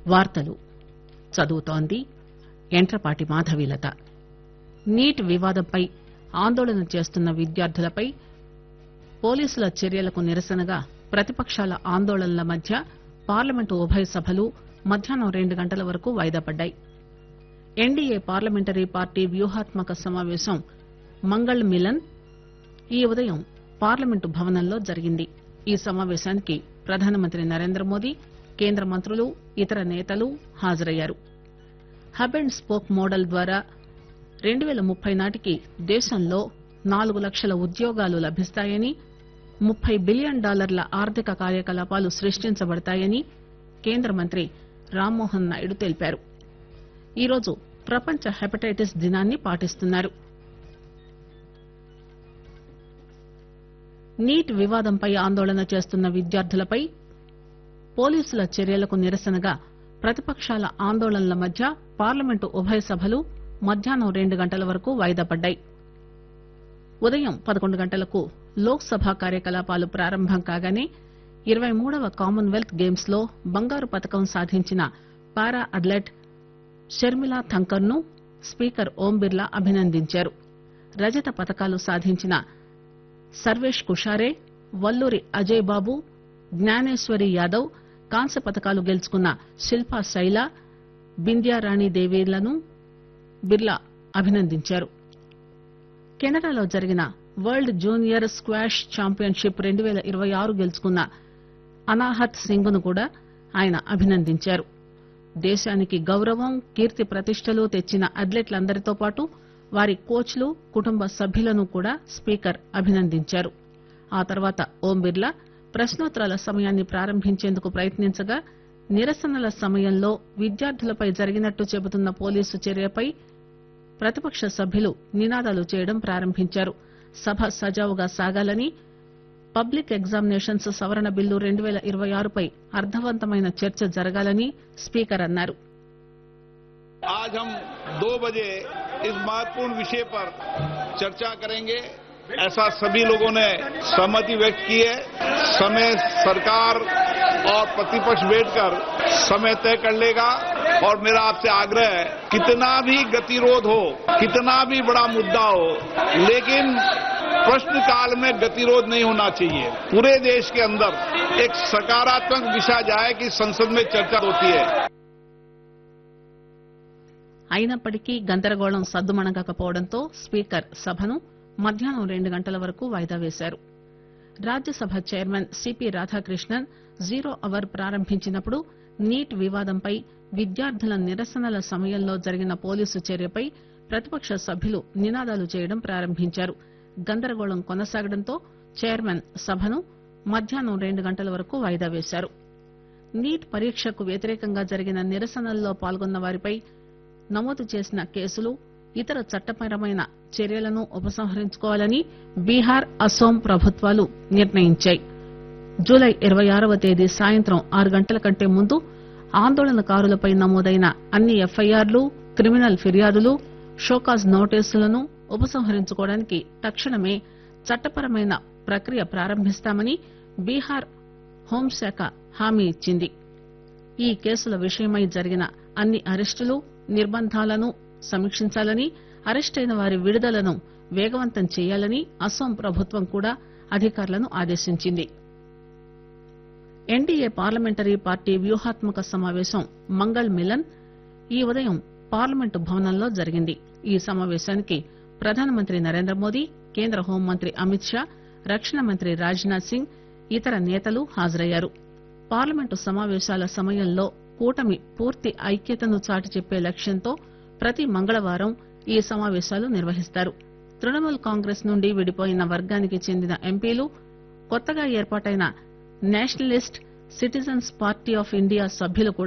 వార్తలు చదువుతోంది ఎంట్రపాటి మాధవీలత నీట్ వివాదంపై ఆందోళన చేస్తున్న విద్యార్థులపై పోలీసుల చర్యలకు నిరసనగా ప్రతిపక్షాల ఆందోళనల మధ్య పార్లమెంటు ఉభయ సభలు మధ్యాహ్నం రెండు గంటల వరకు వాయిదా పడ్డాయి ఎన్డీఏ పార్లమెంటరీ పార్టీ వ్యూహాత్మక సమావేశం మంగళ్ మిలన్ ఈ ఉదయం పార్లమెంటు భవనంలో జరిగింది ఈ సమావేశానికి ప్రధానమంత్రి నరేంద్ర మోదీ కేంద్ర మంత్రులు ఇతర నేతలు హాజరయ్యారు హబ్ అండ్ స్పోక్ మోడల్ ద్వారా రెండు పేల ముప్పై నాటికి దేశంలో నాలుగు లక్షల ఉద్యోగాలు లభిస్తాయని ముప్పై బిలియన్ డాలర్ల ఆర్థిక కార్యకలాపాలు సృష్టించబడతాయని కేంద్ర మంత్రి రామ్మోహన్ నాయుడు తెలిపారు ఈరోజు ప్రపంచ హెపటైటిస్ దినాన్ని పాటిస్తున్నారు నీట్ వివాదంపై ఆందోళన చేస్తున్న విద్యార్థులపై పోలీసుల చర్యలకు నిరసనగా ప్రతిపక్షాల ఆందోళనల మధ్య పార్లమెంటు ఉభయ సభలు మధ్యాహ్నం రెండు గంటల వరకు వాయిదా పడ్డాయి ఉదయం పదకొండు గంటలకు లోక్ సభ కార్యకలాపాలు ప్రారంభం కాగానే ఇరవై మూడవ కామన్వెల్త్ గేమ్స్ లో బంగారు పతకం సాధించిన పారా అథ్లెట్ షర్మిలా థంకర్ ను స్పీకర్ ఓం బిర్లా అభినందించారు రజత పతకాలు సాధించిన సర్వేష్ కుషారే వల్లూరి అజయ్ బాబు జ్ఞానేశ్వరి యాదవ్ కాంస్య పతకాలు గెలుచుకున్న శిల్పా శైల బింద్యారాణి దేవీలను బిర్లా అభినందించారు కెనడాలో జరిగిన వరల్డ్ జూనియర్ స్క్వాష్ ఛాంపియన్షిప్ రెండు పేల ఇరవై ఆరు గెలుచుకున్న అనాహత్ సింగ్ ను కూడా ఆయన అభినందించారు దేశానికి గౌరవం కీర్తి ప్రతిష్టలు తెచ్చిన అథ్లెట్లందరితో పాటు వారి కోచ్లు కుటుంబ సభ్యులను కూడా స్పీకర్ అభినందించారు ఆ తర్వాత ఓం బిర్లా ప్రశ్నోత్తరాల సమయాన్ని ప్రారంభించేందుకు ప్రయత్నించగా నిరసనల సమయంలో విద్యార్థులపై జరిగినట్టు చెబుతున్న పోలీసు చర్యపై ప్రతిపక్ష సభ్యులు నినాదాలు చేయడం ప్రారంభించారు సభ సజావుగా సాగాలని పబ్లిక్ ఎగ్జామినేషన్స్ సవరణ బిల్లు రెండు పేల ఇరవై ఆరుపై అర్థవంతమైన చర్చ జరగాలని స్పీకర్ అన్నారు आज हम दो बजे इस महत्वपूर्ण विषय पर चर्चा करेंगे ऐसा सभी लोगों ने सहमति व्यक्त की है समय सरकार और प्रतिपक्ष बैठकर समय तय कर लेगा और मेरा आपसे आग्रह है कितना भी गतिरोध हो कितना भी बड़ा मुद्दा हो लेकिन प्रश्नकाल में गतिरोध नहीं होना चाहिए पूरे देश के अंदर एक सकारात्मक दिशा जाए कि संसद में चर्चा होती है అయినప్పటికీ గందరగోళం సద్దుమణగకపోవడంతో స్పీకర్ సభను మధ్యాహ్నం రెండు గంటల వరకు వాయిదా వేశారు Rajyasabha chairman CP Radhakrishnan zero hour ప్రారంభించినప్పుడు నీట్ వివాదంపై విద్యార్థుల నిరసనల సమయంలో జరిగిన పోలీసు చర్యపై ప్రతిపక్ష సభ్యులు నినాదాలు చేయడం ప్రారంభించారు గందరగోళం కొనసాగడంతో చైర్మన్ సభను మధ్యాహ్నం రెండు గంటల వరకు వాయిదా వేశారు నీట్ పరీక్షకు వ్యతిరేకంగా జరిగిన నిరసనల్లో పాల్గొన్న వారిపై నమోదు చేసిన కేసులు ఇతర చట్టపరమైన చర్యలను ఉపసంహరించుకోవాలని బీహార్ అస్సోం ప్రభుత్వాలు నిర్ణయించాయి జూలై ఇరవై ఆరవ తేదీ సాయంత్రం ఆరు గంటల కంటే ముందు ఆందోళనకారులపై నమోదైన అన్ని ఎఫ్ఐఆర్లు క్రిమినల్ ఫిర్యాదులు షోకాజ్ నోటీసులను ఉపసంహరించుకోవడానికి తక్షణమే చట్టపరమైన ప్రక్రియ ప్రారంభిస్తామని బీహార్ హోంశాఖ హామీ ఇచ్చింది ఈ కేసుల విషయమై జరిగిన అన్ని అరెస్టులు నిర్బంధాలను సమీక్షించాలని అరెస్టైన వారి విడుదలను వేగవంతం చేయాలని అస్సాం ప్రభుత్వం కూడా అధికారులను ఆదేశించింది ఎన్డీఏ పార్లమెంటరీ పార్టీ వ్యూహాత్మక సమావేశం మంగళ్ మిలన్ ఈ ఉదయం పార్లమెంటు భవనంలో జరిగింది ఈ సమావేశానికి ప్రధానమంత్రి నరేంద్ర మోదీ కేంద్ర హోంమంత్రి అమిత్ షా రక్షణ మంత్రి రాజ్ నాథ్ సింగ్ ఇతర నేతలు హాజరయ్యారు పార్లమెంటు సమావేశాల సమయంలో కూటమి పూర్తి ఐక్యతను చాటి చెప్పే లక్ష్యంతో ప్రతి మంగళవారం ఈ సమావేశాలు నిర్వహిస్తారు తృణమూల్ కాంగ్రెస్ నుండి విడిపోయిన వర్గానికి చెందిన ఎంపీలు కొత్తగా ఏర్పాటైన nationalist citizens party of India సభ్యులు కూడా